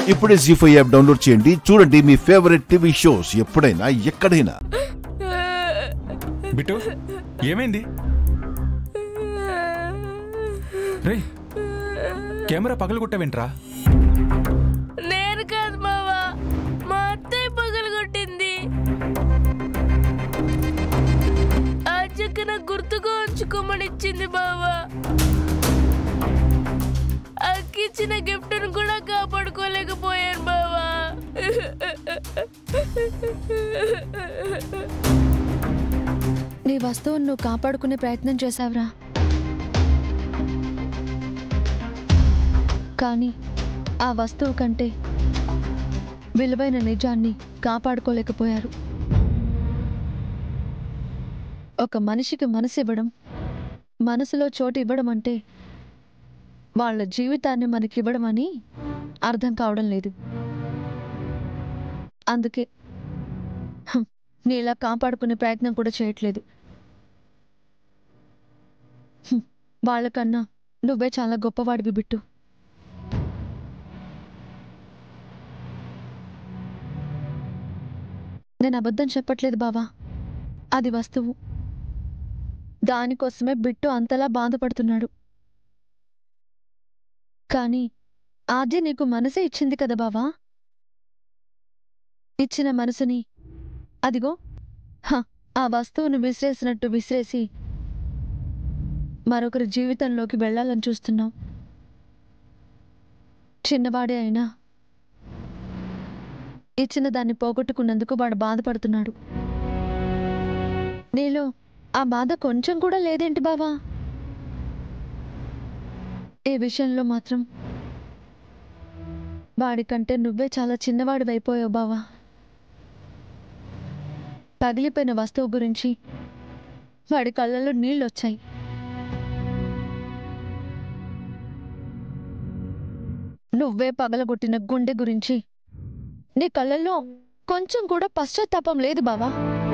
ఇప్పుడే G five app download చేయండి చూడండి మీ ఫేవరెట్ టీవీ షోస్ ఎప్పుడైనా ఎక్కడైనా బిట్టు ఏమైంది రే కెమెరా పగలగొట్టావేంట్రా నేను కాదు మావా మా అత్తయ్య పగలు కొట్టింది ఆ చెక్క నాకు గుర్తుగా ఉంచుకోమని ఇచ్చింది బావా అక్కిచ్చిన గిఫ్ట్ను కూడా కాపాడుకోలేకపోయాను బావా నీ వస్తువును నువ్వు కాపాడుకునే ప్రయత్నం చేశావురా కానీ ఆ వస్తువు కంటే విలువైన నిజాన్ని కాపాడుకోలేకపోయారు ఒక మనిషికి మనసు ఇవ్వడం మనసులో చోటు ఇవ్వడం అంటే వాళ్ళ జీవితాన్ని మనకివ్వడం అని అర్థం కావడం లేదు అందుకే హం, నీలా కాపాడుకునే ప్రయత్నం కూడా చేయట్లేదు హ్మ్, వాళ్ళకన్నా నువ్వే చాలా గొప్పవాడివి బిట్టు నేను అబద్ధం చెప్పట్లేదు బావా అది వస్తువు దానికోసమే బిట్టు అంతలా బాధపడుతున్నాడు కానీ ఆద్య నీకు మనసే ఇచ్చింది కదా బావా ఇచ్చిన మనసుని అదిగో హ, ఆ వస్తువును విసిరేసినట్టు విసిరేసి మరొకరి జీవితంలోకి వెళ్ళాలని చూస్తున్నావు చిన్నవాడే అయినా ఇచ్చిన దాన్ని పోగొట్టుకున్నందుకు వాడు బాధపడుతున్నాడు నీలో ఆ బాధ కొంచెం కూడా లేదేంటి బావా ఈ విషయంలో మాత్రం వాడికంటే నువ్వే చాలా చిన్నవాడివి అయిపోయావు బావా పగిలిపోయిన వస్తువు గురించి వాడి కళ్ళల్లో నీళ్ళు వచ్చాయి నువ్వే పగలగొట్టిన గుండె గురించి నీ కళ్ళల్లో కొంచెం కూడా పశ్చాత్తాపం లేదు బావా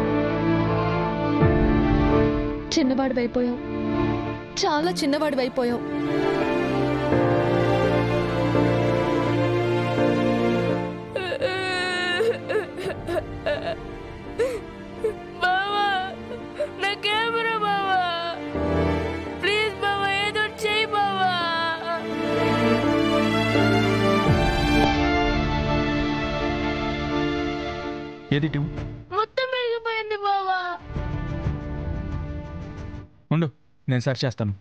చిన్నవాడివైపోయావు చాలా చిన్నవాడివైపోయావు బావా నా కెమెరా బావా ప్లీజ్ బావా ఏదో ఒకటి చెయ్యి బావా ఏది టివ్ మొత్తం మిగిలిపోయింది బావా ఉండు నేను సెర్చ్ చేస్తాను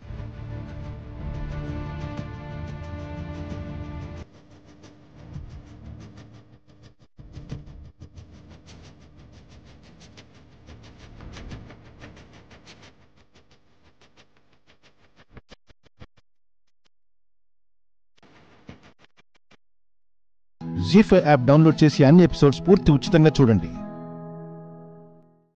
జీ ఫైవ్ యాప్ డౌన్లోడ్ చేసి అన్ని ఎపిసోడ్స్ పూర్తి ఉచితంగా చూడండి